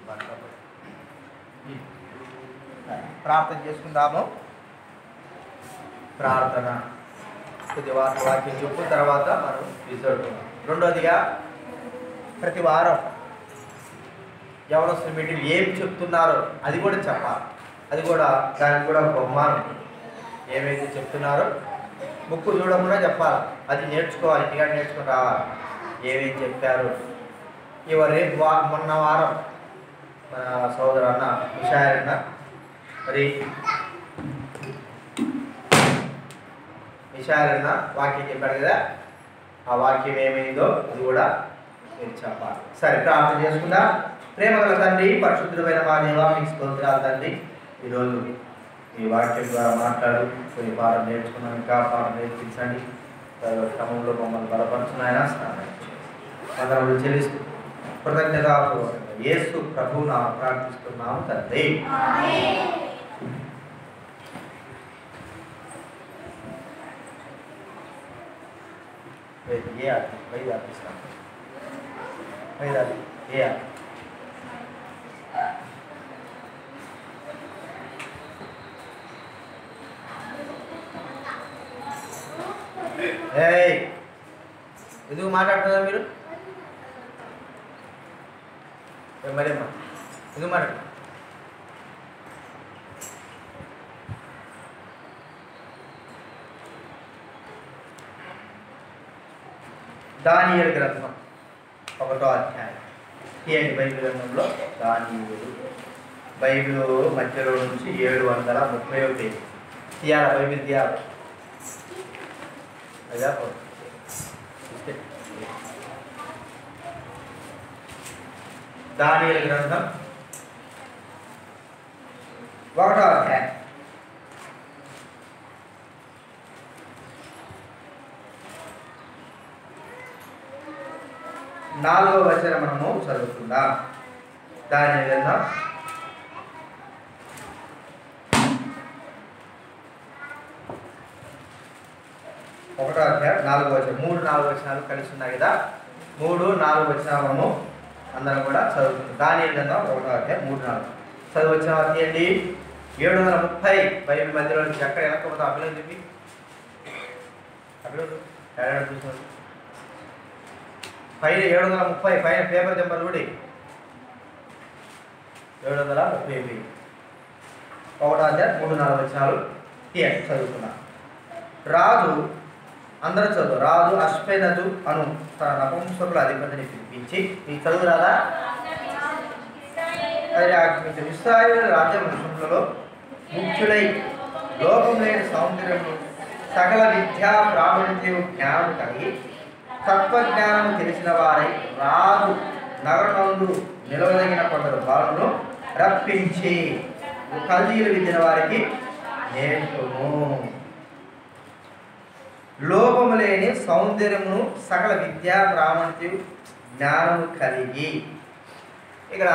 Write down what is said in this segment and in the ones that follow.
ప్రార్థన చేసుకుందాము ప్రార్థన కొద్ది వారం వాక్యం చెప్పు తర్వాత మనం రిజల్ట్ రెండోదిగా ప్రతి వారం ఎవరొస్తున్న మీటింగ్ ఏం చెప్తున్నారో అది కూడా చెప్పాలి అది కూడా దానికి కూడా ఒక బహుమానం ఏమైతే చెప్తున్నారో బుక్ చూడకుండా చెప్పాలి అది నేర్చుకోవాలి ఇంటికాడ నేర్చుకుని రావాలి ఏమేం చెప్పారు ఇవ రేపు వా మొన్న వారం మన సోదరు అన్న విషయాలు అన్న మరి విషయాలన్న వాక్యం చెప్పాడు కదా ఆ వాక్యం ఏమైందో అది కూడా మీరు చెప్పాలి సరే ప్రార్థన చేసుకుందా ప్రేమ గల తండ్రి పరిశుద్ధమైన మా దేవ మీకు స్తోత్రాలు తండ్రి ఈరోజు ఈ వాక్యం ద్వారా మాట్లాడు కొన్ని పాఠం నేర్చుకున్నాం ఇంకా పాఠం నేర్పించండి దైవ క్రమంలో మమ్మల్ని బలపరుచున్నాయన స్నానం వందనములు చెల్లిస్తూ కృతజ్ఞతాపూర్వకంగా యేసు ప్రభువున ప్రార్థిస్తున్నాము తండ్రి ఏ ఆత్మ వైద్య ఆపిస్తాం వైద్య ఏ ఆత్మ ఏయ్ ఎందుకు మాట్లాడుతుందా మీరు ఏ మరేమ్మా ఎందుకు మాట్లాడు దానియేలు గ్రంథం ఒకటో అధ్యాయం తీయండి బైబిల్ గ్రంథంలో దానియేలు బైబిల్ మధ్యలో నుంచి ఏడు వందల ముప్పై ఒకటి తీయాల బైబిల్ తీయాల అదా పో. చూస్తే. దానియేలు గ్రంథం ఒకటో అధ్యాయం నాలుగో వచనం మనము చదువుకుందాం దాని గ్రంథం ఒకటో అధ్యాయం నాలుగో వచనం మూడు నాలుగు వచనాలు కలిసి ఉన్నాయి కదా మూడు నాలుగు వచనాలను అందరం కూడా చదువుకుందాం దాని గ్రంథం ఒకటో అధ్యాయం మూడు నాలుగు చదువు వచ్చిన తీయండి ఏడు వందల ముప్పై బైబిల్ మధ్యలో నుంచి ఎక్కడ వెనకపోతే అభిలో చెప్పి అభిలో ఏడాడు చూసాను పైన ఏడు వందల ముప్పై పైన పేపర్ నెంబర్ కూడా ఏడు వందల ముప్పై ఎనిమిది ఒకటో అధ్యాయం మూడు నాలుగు వచ్చాలు తీయండి చదువుకున్నా రాజు అందరూ చదువు రాజు అశ్వనజు అను తన నపుంసకుల అధిపతిని పిలిపించి ఈ చదువు రాదా అది ఆజ్ఞాపించాడు ఇస్రాయేల్ రాజ్య మనుషులలో ముఖ్యులై లోకం లేని సౌందర్యము సకల విద్యా ప్రావీణ్యము జ్ఞానం కలిగి తత్వజ్ఞానము తెలిసిన వారై రాజు నగరనందు నిలవదగిన కొందరు బాలును రప్పించి కల్దీలు విద్దిన వారికి నేర్పుము లోపము లేని సౌందర్యమును సకల విద్యా ప్రామాణ్యం జ్ఞానము కలిగి ఇక్కడ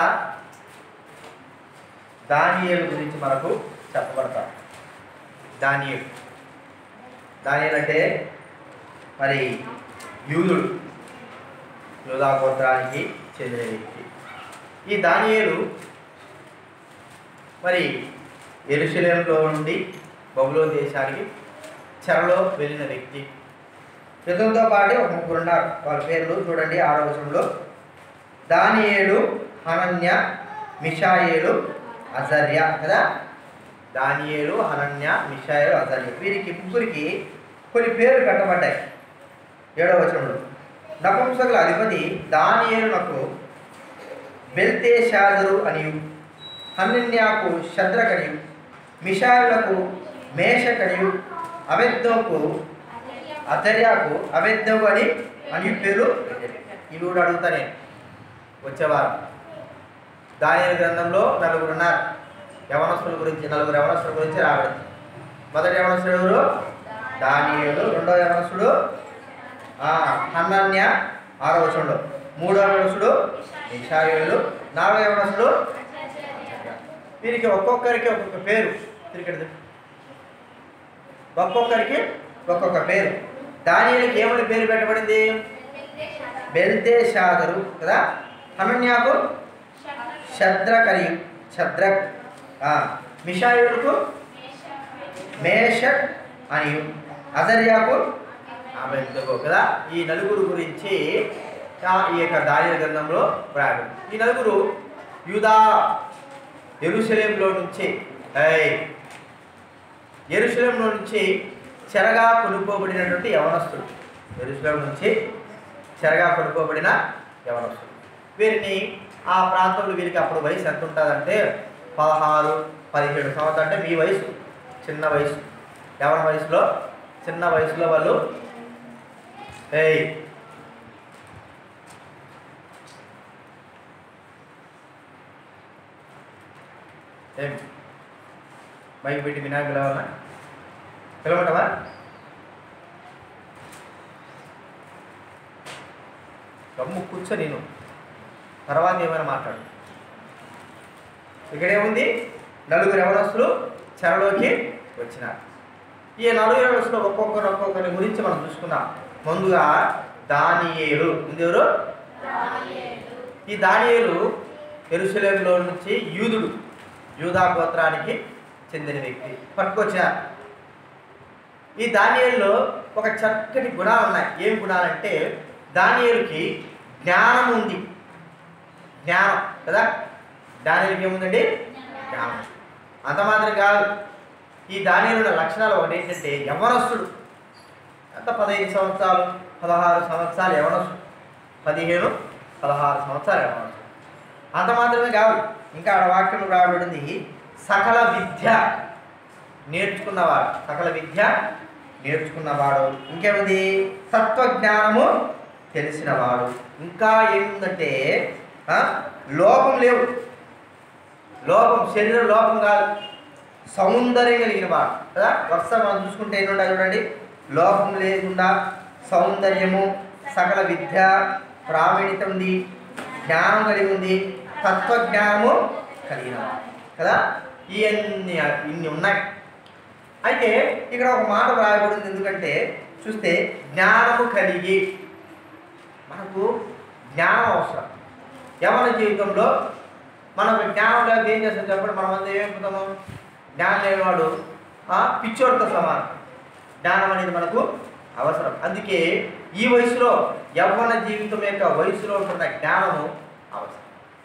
దానియేలు గురించి మనకు చెప్పబడతాం దానియేలు దానియేలు అంటే మరి యూదుడు యూదా గోత్రానికి చెందిన వ్యక్తి ఈ దానియేలు మరి ఎరుశలేంలో నుండి బబులో దేశానికి చెరలో వెళ్ళిన వ్యక్తి ఇతనితో పాటు ఒక ముగ్గురు ఉన్నారు వాళ్ళ పేర్లు చూడండి ఆరో వచనంలో దానియేలు హనన్య మిషాయేలు అజర్య కదా దానియేలు హనన్య మిషాయేలు అజర్య వీరికి ముగ్గురికి కొన్ని పేర్లు కట్టబడ్డాయి ఏడవ వచనంలో నపుంసకుల అధిపతి దానియేలునకు బెల్తేషాజరు అనియు హనన్యాకు శద్రకనియు మిషాయులకు మేషకనియు అబెద్దోకు అతర్యాకు అబెద్దోకు అని అని పేరు ఇవి కూడా అడుగుతా నేను వచ్చేవారు దానియలు గ్రంథంలో నలుగురు ఉన్నారు యవనస్తుల గురించి నలుగురు యవనస్తుల గురించి రావడం మొదటి యవనస్తుడు ఎవరు దానియేలు రెండో యవనస్తుడు ఆ, హన్నన్య ఆరో వచనంలో మూడో యవనస్తుడు ఇషాయేలు నాలుగో యవనస్తుడు వీరికి ఒక్కొక్కరికి ఒక్కొక్క పేరు తిరిగి ఒక్కొక్కరికి ఒక్కొక్క పేరు దానియలకి ఏమని పేరు పెట్టబడింది బెల్తే షాదరు కదా హనన్యాకు శద్రకని శద్రక్ ఆ, మిషాయుడుకు మేషక్ అని అజర్యాకు అబెద్నగో కదా ఈ నలుగురు గురించి ఆ, ఈ యొక్క దానిల గ్రంథంలో వ్రాయబడి ఈ నలుగురు యూదా ఎరుసలేంలో నుంచి ఏయ్, ఎరుసలేంలో నుంచి చెరగా కొనుక్కోబడినటువంటి యవనస్తుడు ఎరుసలేం నుంచి చెరగా కొనుక్కోబడిన యవనస్తుడు వీరిని ఆ ప్రాంతంలో వీరికి అప్పుడు వయసు ఎంత ఉంటుందంటే పదహారు పదిహేడు సంవత్సరాలు అంటే మీ వయసు చిన్న వయసు యవన వయసులో చిన్న వయసులో వాళ్ళు ఏయ్ ఏం బైక్ పెట్టి వినాయక పిలవాలా పిలవటవా గమ్ము కూర్చో నేను తర్వాత ఏమైనా మాట్లాడు ఇక్కడేముంది నలుగురు యవనస్తులు చెరలోకి వచ్చినారు ఈ నలుగురు యవనస్తులు ఒక్కొక్కరు ఒక్కొక్కరి గురించి మనం చూసుకున్నాం ముందుగా దానియేలు ఉంది ఎవరు ఈ దానియేలు ఎరుసలేంలో నుంచి యూదుడు యూదా గోత్రానికి చెందిన వ్యక్తి పట్టుకొచ్చారు ఈ దానియేలులో ఒక చక్కటి గుణాలు ఉన్నాయి ఏం గుణాలంటే దానియేలుకి జ్ఞానం ఉంది జ్ఞానం కదా దానియేలుకి ఏముందండి జ్ఞానం అంత మాత్రం కాదు ఈ దానియేలు లక్షణాలు ఒకటి ఏంటంటే యవనస్తుడు అంత పదహైదు సంవత్సరాలు పదహారు సంవత్సరాలు యవనస్తుడు పదిహేను పదహారు సంవత్సరాలు యవనస్తుడు అంత మాత్రమే కాదు ఇంకా ఆడ వాక్యం రాబడింది సకల విద్య నేర్చుకున్నవాడు సకల విద్య నేర్చుకున్నవాడు ఇంకేముంది తత్వజ్ఞానము తెలిసినవాడు ఇంకా ఏముందంటే ఆ, లోపం లేవు లోపం శరీర లోపం కాదు సౌందర్యం కలిగిన వాడు కదా వరుస మనం చూసుకుంటే ఏంటంటే చూడండి లోపం లేకుండా సౌందర్యము సకల విద్య ప్రావీణ్యత ఉంది జ్ఞానం కలిగి ఉంది తత్వజ్ఞానము కలిగిన వాడు కదా ఇవన్నీ ఇన్ని ఉన్నాయి అయితే ఇక్కడ ఒక మాట వ్రాయబడింది ఎందుకంటే చూస్తే జ్ఞానము కలిగి మనకు జ్ఞానం అవసరం యవన జీవితంలో మనకు జ్ఞానం లేకపోతే ఏం చేస్తాం చెప్పండి మనం అంతా ఏమైపోతాము జ్ఞానం లేనివాడు ఆ, పిచ్చోడితో సమానం జ్ఞానం అనేది మనకు అవసరం అందుకే ఈ వయసులో యవ్వన జీవితం యొక్క వయసులో ఉంటున్న జ్ఞానము అవసరం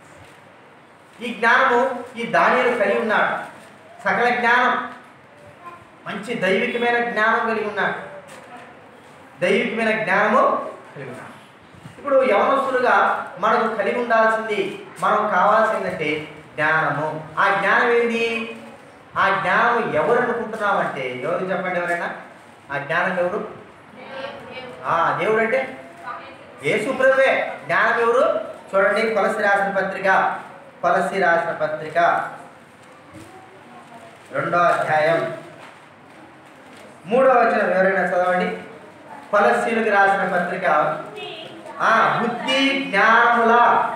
ఈ జ్ఞానము ఈ దానిలో కలిగి ఉన్నాడు సకల జ్ఞానం మంచి దైవికమైన జ్ఞానం కలిగి ఉన్నాడు దైవికమైన జ్ఞానము కలిగి ఉన్నాడు ఇప్పుడు యవనస్తులుగా మనకు కలిగి ఉండాల్సింది మనం కావాల్సిందంటే జ్ఞానము ఆ జ్ఞానం ఏంది ఆ జ్ఞానం ఎవరు అనుకుంటున్నామంటే ఎవరు చెప్పండి ఎవరైనా ఆ జ్ఞానం ఎవరు ఆ దేవుడు అంటే యేసు ప్రభువే జ్ఞానం ఎవరు చూడండి కొలసి రాసిన పత్రిక కొలసి రాసిన పత్రిక రెండో అధ్యాయం మూడో వచనం ఎవరైనా చదవండి కొలసీలకు రాసిన పత్రిక ఆ బుద్ధి జ్ఞానముల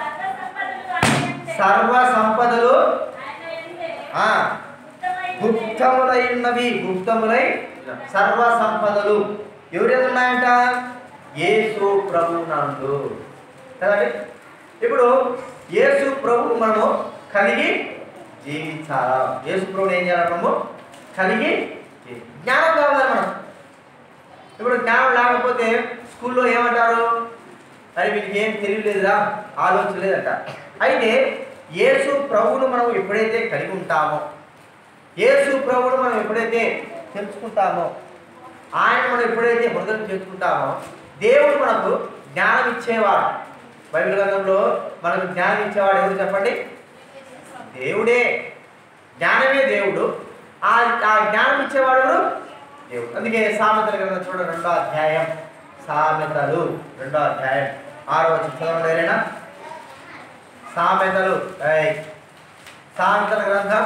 సర్వ సంపదలు ఆ గుప్తములై ఉన్నవి గుప్తములై సర్వ సంపదలు ఎవరేది ఉన్నాయంట యేసు ప్రభు నందు కదండి ఇప్పుడు యేసు ప్రభు మనము కలిగి జీవించాలా యేసు ప్రభుని ఏం చేయాలి మనము కలిగి జీ- జ్ఞానం కావాలి మనం ఇప్పుడు జ్ఞానం లేకపోతే స్కూల్లో ఏమంటారు అరే వీళ్ళకి ఏం తెలియలేదురా ఆలోచన లేదంట అయితే యేసు ప్రభువును మనం ఎప్పుడైతే కలిగి ఉంటామో యేసు ప్రభువును మనం ఎప్పుడైతే తెలుసుకుంటామో ఆయన మనం ఎప్పుడైతే హృదయం చేసుకుంటామో దేవుడు మనకు జ్ఞానం ఇచ్చేవాడు బైబిల్ గ్రంథంలో మనకు జ్ఞానం ఇచ్చేవాడు ఎవరు చెప్పండి దేవుడే జ్ఞానమే దేవుడు ఆ ఆ జ్ఞానం ఇచ్చేవాడు ఎవరు దేవుడు అందుకే సామెతల గ్రంథం చూడండి రెండో అధ్యాయం సామెతలు రెండో అధ్యాయం ఆరో వచ్చి చదవండి ఎవరైనా సామెతలు ఏయ్. సామెతల గ్రంథం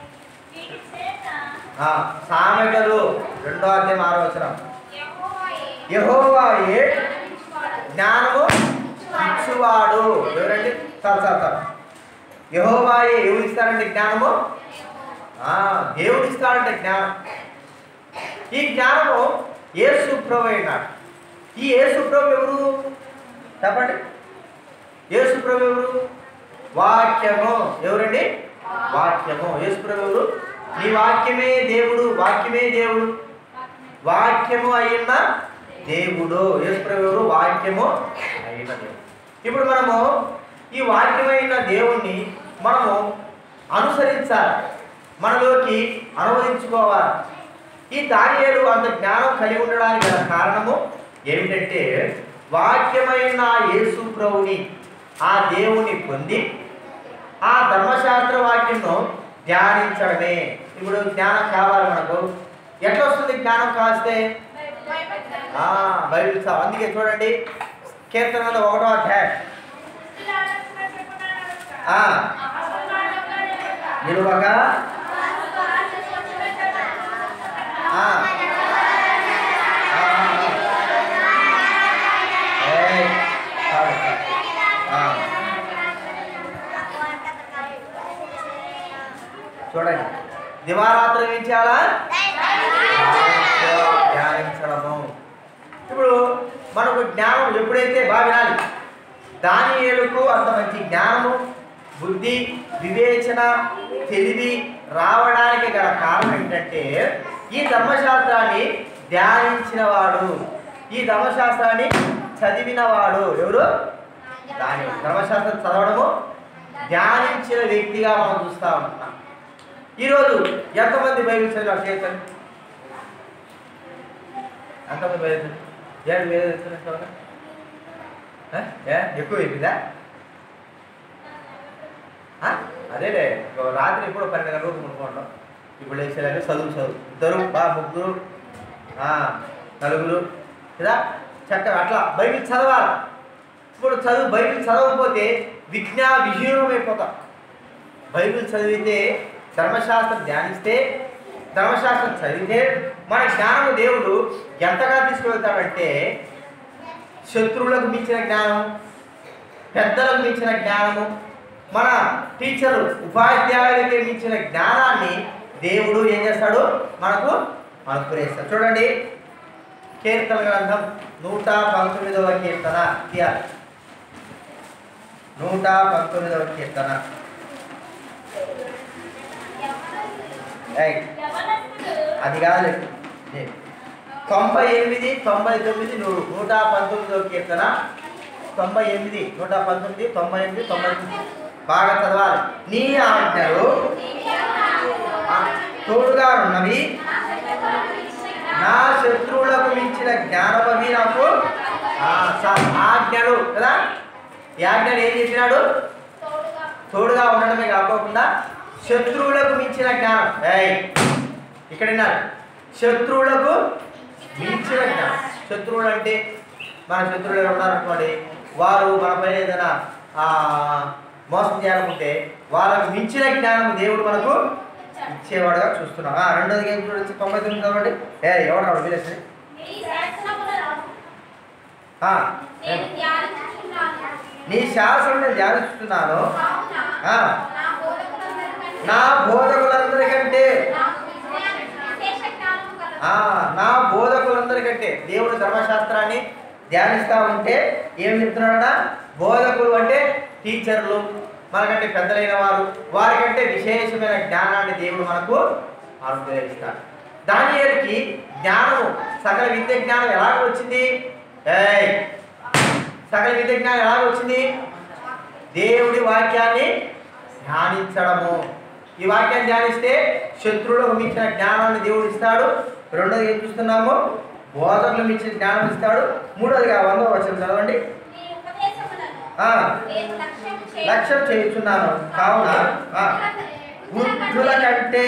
ఆ, సామెతలు రెండో అధ్యాయం ఆరో వచనం యెహోవాయే జ్ఞానము ఇచ్చువాడు ఎవరండి చాలు చాలు చాలు యెహోవాయే ఎవరు ఇస్తారంటే జ్ఞానము ఆ, దేవుడు ఇస్తాడంటే జ్ఞానం ఈ జ్ఞానము యేసు ప్రభు అయినాడు ఈ యేసు ప్రభు ఎవరు చెప్పండి యేసు ప్రభు ఎవరు వాక్యము ఎవరండి వాక్యము యేసుప్రభు ఎవరు నీ వాక్యమే దేవుడు వాక్యమే దేవుడు వాక్యము అయిన దేవుడు యేసుప్రభు ఎవరు వాక్యము అయిన దేవుడు ఇప్పుడు మనము ఈ వాక్యమైన దేవుణ్ణి మనము అనుసరించాలి మనలోకి అనువదించుకోవాలి ఈ దానియేలు అంత జ్ఞానం కలిగి ఉండడానికి గల కారణము ఏమిటంటే వాక్యమైన యేసు ప్రభుని ఆ దేవుని పొంది ఆ ధర్మశాస్త్ర వాక్యంను ధ్యానించడమే ఇప్పుడు జ్ఞానం కావాలి మనకు ఎట్లా వస్తుంది జ్ఞానం కాస్తే ఆ, బైబిల్ చదువు. అందుకే చూడండి కీర్తనలో ఒకటో అధ్యాయం ఆ, నిలువక ఆ, ఆ, ఏయ్, కాదు. ఆ, చూడండి దివారాత్రం ఏం చేయాలా ధ్యానించడము ఇప్పుడు మనకు జ్ఞానం ఎప్పుడైతే బాగా వినాలి దాని ఏడుకు అంత మంచి జ్ఞానము బుద్ధి వివేచన తెలివి రావడానికి గల కారణం ఏంటంటే ఈ ధర్మశాస్త్రాన్ని ధ్యానించిన వాడు ఈ ధర్మశాస్త్రాన్ని చదివిన వాడు ఎవరు దాని ధర్మశాస్త్రం చదవడము ధ్యానించిన వ్యక్తిగా మనం చూస్తా ఉంటున్నాం ఈరోజు ఎంతమంది బైబిల్ చదివారు చేతండి ఎంతమంది బైబిల్ చదివారు? ఏడు వేలు చదివినట్టు ఏ ఎక్కువ అయిపోయిందా ఆ? అదేలే ఒక రాత్రి ఎప్పుడో పన్నెండు గంటలకు కొనుక్కోండి ఇప్పుడు లేచేలాగా చదువు చదువు ఇద్దరు బా ముగ్గురు ఆ, నలుగురు కదా చక్కగా అట్లా బైబిల్ చదవాలి ఇప్పుడు చదువు బైబిల్ చదవకపోతే విజ్ఞా విహీనం అయిపోతాం బైబిల్ చదివితే ధర్మశాస్త్రం ధ్యానిస్తే ధర్మశాస్త్రం చదివితే మన జ్ఞానము దేవుడు ఎంతగా తీసుకువెళ్తాడంటే శత్రువులకు మించిన జ్ఞానం పెద్దలకు మించిన జ్ఞానము మన టీచరు ఉపాధ్యాయులకి మించిన జ్ఞానాన్ని దేవుడు ఏం చేస్తాడు మనకు అనుగ్రహిస్తాడు చూడండి కీర్తన గ్రంథం నూట పంతొమ్మిదవ కీర్తన తీయాలి నూట పంతొమ్మిదవ కీర్తన ఏయ్, అది కాదు ఏ. తొంభై ఎనిమిది తొంభై తొమ్మిది నూరు నూట పంతొమ్మిదవ కీర్తన తొంభై ఎనిమిది నూట పంతొమ్మిది తొంభై ఎనిమిది తొంభై తొమ్మిది బాగా చదవాలి నీ ఆజ్ఞలు ఆ, తోడుగా ఉన్నవి నా శత్రువులకు మించిన జ్ఞానమవి నాకు ఆ, స- ఆజ్ఞలు కదా ఈ ఆజ్ఞలు ఏం చెప్పినాడు తోడుగా ఉండడమే కాకోకుండా శత్రువులకు మించిన జ్ఞానం ఏయ్ ఇక్కడ విన్నారు శత్రువులకు మించిన జ్ఞానం శత్రువులు అంటే మన శత్రువులు ఎవరు ఉన్నారనుకోండి వారు మనపై ఏదైనా ఆ, మోసం చేయాలనుకుంటే వాళ్ళకు మించిన జ్ఞానం దేవుడు మనకు ఇచ్చేవాడుగా చూస్తున్నాం ఆ, రెండోది ఏం చూడొచ్చు తొంభై తొమ్మిది కాబట్టి ఏ ఎవరు రాడు వీలేసి నీ శాసనం నేను ధ్యానిస్తున్నాను ఆ, నా బోధకులందరికంటే ఆ, నా బోధకులందరికంటే దేవుడు ధర్మశాస్త్రాన్ని ధ్యానిస్తూ ఉంటే ఏం చెప్తున్నాడట బోధకులు అంటే టీచర్లు మనకంటే పెద్దలైన వారు వారికంటే విశేషమైన జ్ఞానాన్ని దేవుడు మనకు అనుగ్రహిస్తాడు దానియేలుకి జ్ఞానము సకల విద్య జ్ఞానం ఎలాగ వచ్చింది ఏయ్ సకల విద్య జ్ఞానం ఎలాగ వచ్చింది దేవుడి వాక్యాన్ని ధ్యానించడము ఈ వాక్యాన్ని ధ్యానిస్తే శత్రువులకు మించిన జ్ఞానాన్ని దేవుడు ఇస్తాడు రెండోది ఏం చూస్తున్నాము బోధకులు మించిన జ్ఞానం ఇస్తాడు మూడోదిగా వందో వచ్చిన చదవండి ఆ, లక్ష్యం చేయుచున్నాను కావున ఆ, వృద్ధుల కంటే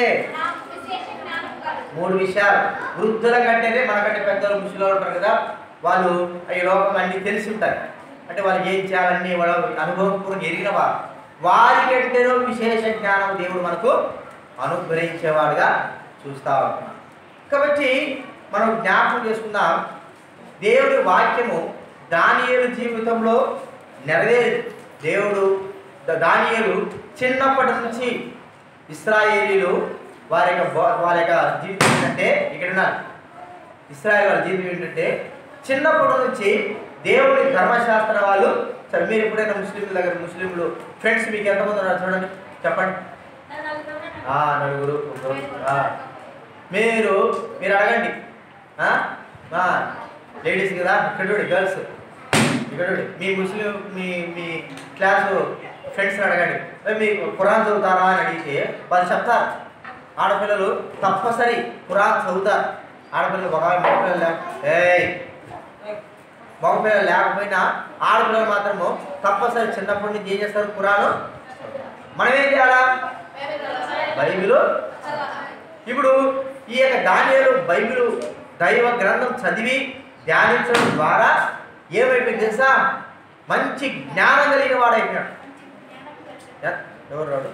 మూడు విషయాలు వృద్ధుల కంటేనే మనకంటే పెద్దలు ముసలి ఉంటారు కదా వాళ్ళు ఈ లోకం అన్ని తెలిసి ఉంటాయి అంటే వాళ్ళు ఏం చేయాలని వాళ్ళ అనుభవపూర్వకంగా ఎరిగిన వారు వారికంటేనో విశేష జ్ఞానం దేవుడు మనకు అనుగ్రహించేవాడుగా చూస్తా ఉంటున్నాం కాబట్టి మనం జ్ఞాపకం చేసుకుందాం దేవుడి వాక్యము దానియేలు జీవితంలో నెరవేరు దేవుడు ద- దానియేలు చిన్నప్పటి నుంచి ఇస్రాయేలీలు వారి యొక్క బో- వారి యొక్క జీవితం ఏంటంటే ఇక్కడ ఉన్నారు ఇస్రాయేల్ వాళ్ళ జీవితం ఏంటంటే చిన్నప్పటి నుంచి దేవుడి ధర్మశాస్త్ర వాళ్ళు సరే మీరు ఎప్పుడైనా ముస్లింల దగ్గర ముస్లింలు ఫ్రెండ్స్ మీకు ఎంతమంది ఉన్నారు చూడండి చెప్పండి ఆ, నలుగురు ముగ్గురు. ఆ. మీరు మీరు అడగండి లేడీస్ కదా ఇక్కడ చూడండి గర్ల్స్ ఇక్కడ చూడండి మీ ముస్లిం మీ మీ క్లాసు ఫ్రెండ్స్ అడగండి "ఏ, మీకు ఖురాన్ చదువుతారా అని అడిగితే వాళ్ళు చెప్తారు ఆడపిల్లలు తప్పనిసరి ఖురాన్ చదువుతారు ఆడపిల్లలు ఒక మగపిల్లలు లేక ఏయ్ మగపిల్లలు లేకపోయినా ఆడపిల్లలు మాత్రము తప్పనిసరి చిన్నప్పటి నుంచి ఏం చేస్తారు ఖురాను మనం ఏం చేయాలా బైబిలు ఇప్పుడు ఈ యొక్క దానియాలు బైబిల్ దైవ గ్రంథం చదివి ధ్యానించడం ద్వారా ఏమైపోయింది తెలుసా మంచి జ్ఞానం కలిగిన వాడైపోయాడు ఎ- ఎవరు రాడు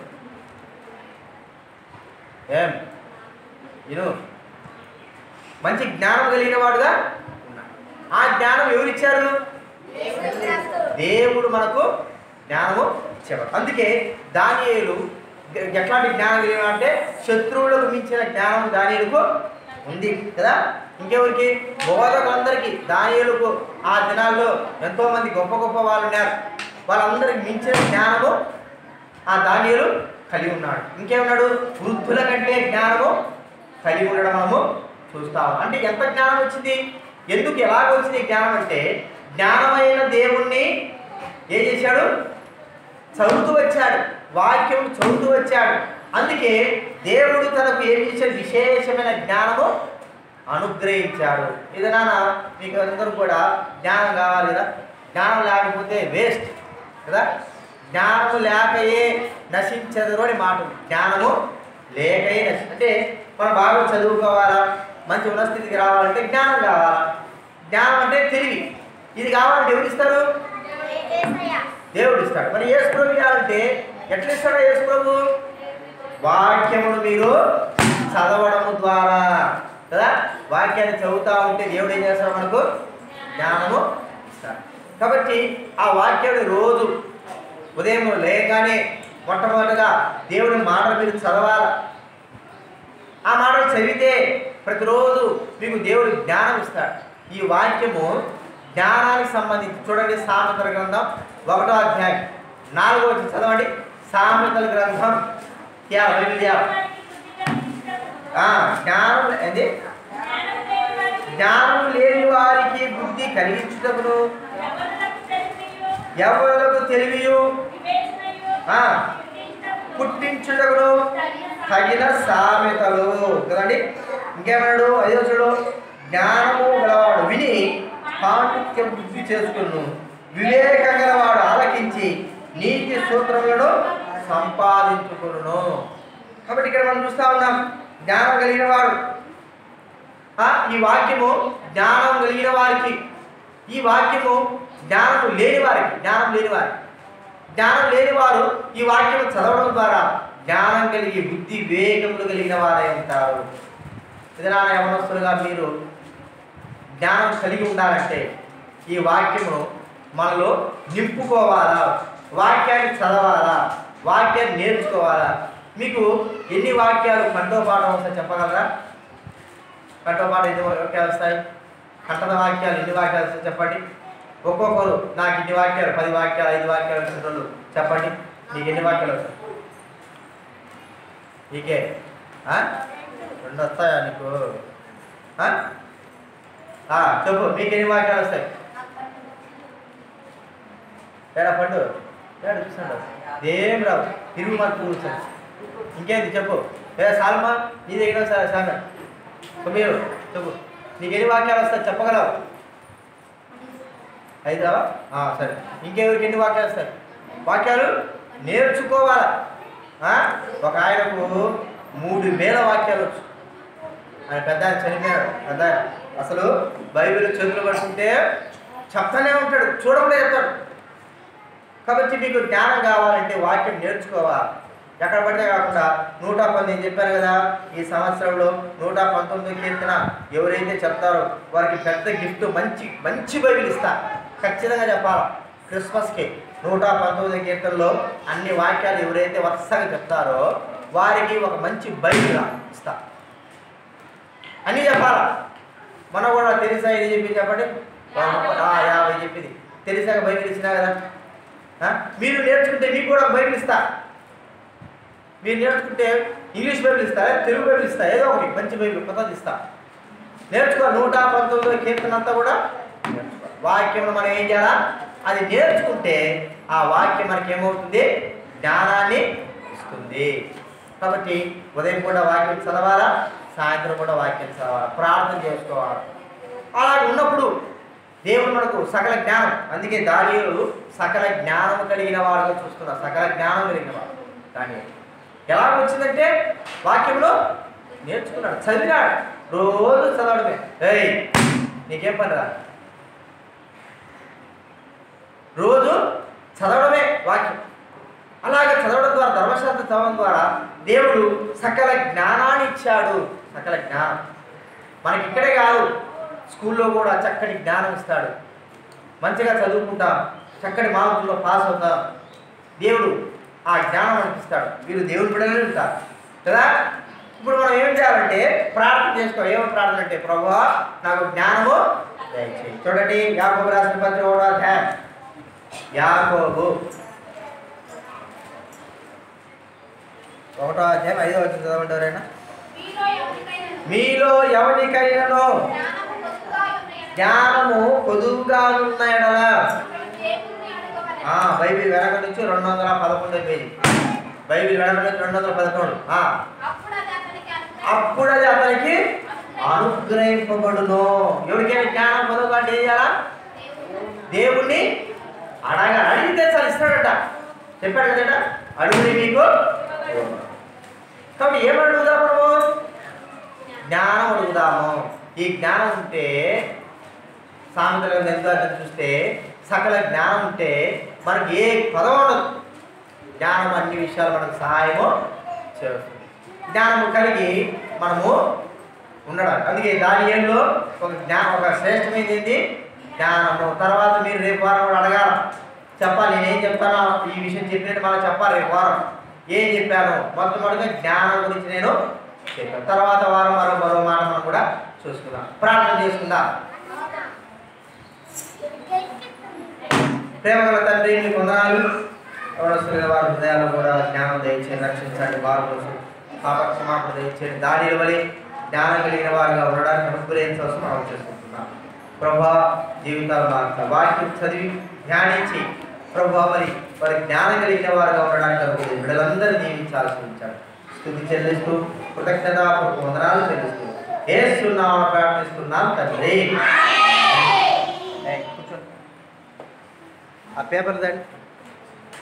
ఏం ఇను మంచి జ్ఞానం కలిగిన వాడుగా ఉన్నాడు ఆ జ్ఞానం ఎవరిచ్చారు దేవుడు మనకు జ్ఞానము ఇచ్చేవాడు అందుకే దానియేలు ఎ- ఎట్లాంటి జ్ఞానం కలిగిన అంటే శత్రువులకు మించిన జ్ఞానం దానియులకు ఉంది కదా ఇంకెవరికి బోధకులందరికీ దానియులకు ఆ దినాల్లో ఎంతో మంది గొప్ప గొప్ప వాళ్ళు ఉన్నారు వాళ్ళందరికి మించిన జ్ఞానము ఆ దానియులు కలిగి ఉన్నాడు ఇంకేమున్నాడు వృద్ధుల కంటే జ్ఞానము కలిగి ఉండడం మనము చూస్తాము అంటే ఎంత జ్ఞానం వచ్చింది ఎందుకు ఎలాగ వచ్చింది ఈ జ్ఞానం అంటే జ్ఞానమైన దేవుణ్ణి ఏం చేశాడు చదువుతూ వచ్చాడు వాక్యం చదువుతూ వచ్చాడు అందుకే దేవుడు తనకు ఏం చేశాడు విశేషమైన జ్ఞానము అనుగ్రహించాడు ఇది నాన్న మీకు అందరూ కూడా జ్ఞానం కావాలి కదా జ్ఞానం లేకపోతే వేస్ట్ కదా జ్ఞానము లేకయే నశించదు అని మాట ఉంది. జ్ఞానము లేకయే నశి అంటే మనం బాగా చదువుకోవాలా మంచి ఉన్నత స్థితికి రావాలంటే జ్ఞానం కావాలా జ్ఞానం అంటే తెలివి ఇది కావాలంటే ఎవరు ఇస్తారు దేవుడు ఇస్తాడు మరి యేసు ప్రభు ఇవ్వాలంటే ఎట్లా ఇస్తాడో యేసు ప్రభు వాక్యమును మీరు చదవడము ద్వారా కదా వాక్యాన్ని చదువుతా ఉంటే దేవుడు ఏం చేస్తాడు మనకు జ్ఞానము ఇస్తాడు కాబట్టి ఆ వాక్యాన్ని రోజు ఉదయం లేగానే మొట్టమొదటిగా దేవుని మాటలు మీరు చదవాలి ఆ మాటలు చదివితే ప్రతిరోజు మీకు దేవుడు జ్ఞానం ఇస్తాడు ఈ వాక్యము జ్ఞానానికి సంబంధించి చూడండి సామెతల గ్రంథం ఒకటో అధ్యాయం నాలుగో వచ్చి చదవండి సామెతల గ్రంథం యా బైబిల్ యా ఆ, జ్ఞానం ఏంది జ్ఞానం లేని వారికి బుద్ధి కలిగించుటకును ఎవరికి తెలివియు ఆ, పుట్టించుటకును తగిన సామెతలు కదండి ఇంకేమన్నాడు ఐదో చూడు జ్ఞానము గలవాడు విని పాండిత్యం బుద్ధి చేసుకును వివేకం గలవాడు ఆలకించి నీతి సూత్రములను సంపాదించుకును కాబట్టి ఇక్కడ మనం చూస్తా ఉన్నాం జ్ఞానం కలిగిన వాడు ఆ, ఈ వాక్యము జ్ఞానం కలిగిన వారికి ఈ వాక్యము జ్ఞానము లేని వారికి జ్ఞానం లేని వారికి జ్ఞానం లేని వారు ఈ వాక్యము చదవడం ద్వారా జ్ఞానం కలిగి బుద్ధి వివేకములు కలిగిన వారై ఉంటారు ఇది నా యవనస్తులుగా మీరు జ్ఞానం కలిగి ఉండాలంటే ఈ వాక్యమును మనలో నింపుకోవాలా వాక్యాన్ని చదవాలా వాక్యాన్ని నేర్చుకోవాలా మీకు ఎన్ని వాక్యాలు కంఠోపాఠం వస్తాయి చెప్పగలరా కంఠోపాఠం ఎన్ని వాక్యాలు వస్తాయి కంఠద వాక్యాలు ఎన్ని వాక్యాలు వస్తాయి చెప్పండి ఒక్కొక్కరు నాకు ఇన్ని వాక్యాలు పది వాక్యాలు ఐదు వాక్యాలు వచ్చిన వాళ్ళు చెప్పండి నీకు ఎన్ని వాక్యాలు వస్తాయి నీకే ఆ? రెండు వస్తాయా నీకు ఆ? ఆ, చెప్పు మీకు ఎన్ని వాక్యాలు వస్తాయి ఏడా పండు ఏడా చూస్తాడు ఏం రావు తిరుగు మార్పు కూర్చోండి ఇంకేంటి చెప్పు ఏ సాల్మా నీ దగ్గర సరే సామె మీరు చెప్పు నీకు ఎన్ని వాక్యాలు వస్తాయి చెప్పగలవు ఐదా ఆ, సరే ఇంకెవరికి ఎన్ని వాక్యాలు వస్తాయి వాక్యాలు నేర్చుకోవాలా ఆ? ఒక ఆయనకు మూడు వేల వాక్యాలు వచ్చు ఆయన పెద్ద ఆయన చనిపోయాడు పెద్ద ఆయన. అసలు బైబిల్ చేతులు పట్టుకుంటే చెప్తానే ఉంటాడు చూడకుండా చెప్తాడు కాబట్టి మీకు జ్ఞానం కావాలంటే వాక్యం నేర్చుకోవాలి ఎక్కడ పడితే కాకుండా నూట పది నేను చెప్పాను కదా ఈ సంవత్సరంలో నూట పంతొమ్మిది కీర్తన ఎవరైతే చెప్తారో వారికి పెద్ద గిఫ్ట్ మంచి మంచి బైబిల్ ఇస్తా ఖచ్చితంగా చెప్పాలి క్రిస్మస్కి నూట పంతొమ్మిది కీర్తనలో అన్ని వాక్యాలు ఎవరైతే వరుసగా చెప్తారో వారికి ఒక మంచి బైబిల్ ఇస్తా అన్నీ చెప్పాలా మనం కూడా తెలిసా ఇది చెప్పి చెప్పండి ఆ, యాభై చెప్పింది తెలిసాక బైబిల్ ఇచ్చినా కదా ఆ? మీరు నేర్చుకుంటే మీకు కూడా ఒక బైబిల్ ఇస్తా మీరు నేర్చుకుంటే ఇంగ్లీష్ బైబిల్ ఇస్తా తెలుగు బైబిల్ ఇస్తా ఏదో ఒకటి మంచి బైబిల్ కొత్తది ఇస్తా నేర్చుకో నూట పంతొమ్మిది కీర్తన అంతా కూడా నేర్చుకో వాక్యం మనం ఏం చేయాలా అది నేర్చుకుంటే ఆ వాక్యం మనకి ఏమవుతుంది జ్ఞానాన్ని ఇస్తుంది కాబట్టి ఉదయం కూడా వాక్యం చదవాలా సాయంత్రం కూడా వాక్యం చదవాలా ప్రార్థన చేసుకోవాలి అలా ఉన్నప్పుడు దేవుడు మనకు సకల జ్ఞానం అందుకే దానియులు సకల జ్ఞానం కలిగిన వాడుగా చూస్తున్నారు సకల జ్ఞానం కలిగిన వాడు దాని ఎలా వచ్చిందంటే వాక్యంలో నేర్చుకున్నాడు చదివినాడు రోజు చదవడమే ఏయ్ నీకేం పని రా రోజు చదవడమే వాక్యం అలాగే చదవడం ద్వారా ధర్మశాస్త్రం చదవడం ద్వారా దేవుడు సకల జ్ఞానాన్ని ఇచ్చాడు సకల జ్ఞానం మనకి ఇక్కడే కాదు స్కూల్లో కూడా చక్కటి జ్ఞానం ఇస్తాడు మంచిగా చదువుకుంటాం చక్కటి మార్కుల్లో పాస్ అవుతాం దేవుడు ఆ జ్ఞానం మనకి ఇస్తాడు వీరు దేవుని బిడ్డలే ఉంటారు కదా ఇప్పుడు మనం ఏం చేయాలంటే ప్రార్థన చేసుకో ఏమో ప్రార్థన అంటే ప్రభు నాకు జ్ఞానము దయచేయి చూడండి యాకోబు రాసిన పత్రిక ఒకటో అధ్యాయం యాకోబు ఒకటో అధ్యాయం ఐదో వచ్చిన చదవండి ఎవరైనా మీలో ఎవరికైనా మీలో ఎవరికైనాను జ్ఞానము కొద్దుగా ఉన్న జ్ఞానము కొదువుగా ఉన్న ఎడల అతడు దేవుణ్ణి అడగవలెను. ఆ, బైబిల్ వెనక నుంచి రెండు వందల పదకొండు పేజీ బైబిల్ వెనక నుంచి రెండు వందల పదకొండు ఆ, అప్పుడు అది అతనికి అప్పుడు అది అతనికి అనుగ్రహింపబడును ఎవరికైనా జ్ఞానం పొందగా అంటే ఏం చేయాలా దేవుణ్ణి అడగ అడిగితే చాలు ఇస్తాడట చెప్పాడు కదట అడుగుని మీకు కాబట్టి ఏం అడుగుదాం మనము జ్ఞానం అడుగుదాము ఈ జ్ఞానం ఉంటే సామెతల ఎంత చూస్తే సకల జ్ఞానం ఉంటే మనకి ఏ పదం ఉండదు జ్ఞానం అన్ని విషయాలు మనకు సహాయము చేస్తుంది జ్ఞానము కలిగి మనము ఉండడం అందుకే దాని ఏళ్ళు ఒక జ్ఞానం ఒక శ్రేష్టమైనది ఏంటి జ్ఞానము తర్వాత మీరు రేపు వారం కూడా అడగాల చెప్పాలి నేనేం చెప్తానో ఈ విషయం చెప్పినట్టు మనం చెప్పాలి రేపు వారం ఏం చెప్పాను మొట్టమొదటిగా జ్ఞానం గురించి నేను చెప్పాను తర్వాత వారం మరో మరో మాట మనం కూడా చూసుకుందాం ప్రార్థన చేసుకుందాం ప్రేమ గల తండ్రి మీకు వందనాలు ఎవరొస్తున్న వారి హృదయాల్లో కూడా జ్ఞానం దయచేయండి రక్షించండి వారి కోసం పాప క్షమాపణ దయచేయండి దాడి ఇవ్వలి జ్ఞానం కలిగిన వారుగా ఉండడానికి అనుగ్రహించవలసిన మనం చేసుకుంటున్నాం ప్రభా జీవితాలు మారుతాం వాక్యం చదివి ధ్యానించి ప్రభా మరి వారి జ్ఞానం కలిగిన వారుగా ఉండడానికి అనుగ్రహించి బిడ్డలందరూ జీవించాల్సి ఉంచాడు స్థుతి చెల్లిస్తూ కృతజ్ఞత వందనాలు చెల్లిస్తూ ఏస్తున్నామని ప్రార్థిస్తున్నాం తండ్రి ఏయ్, కూర్చోండి. ఆ పేపర్ దండి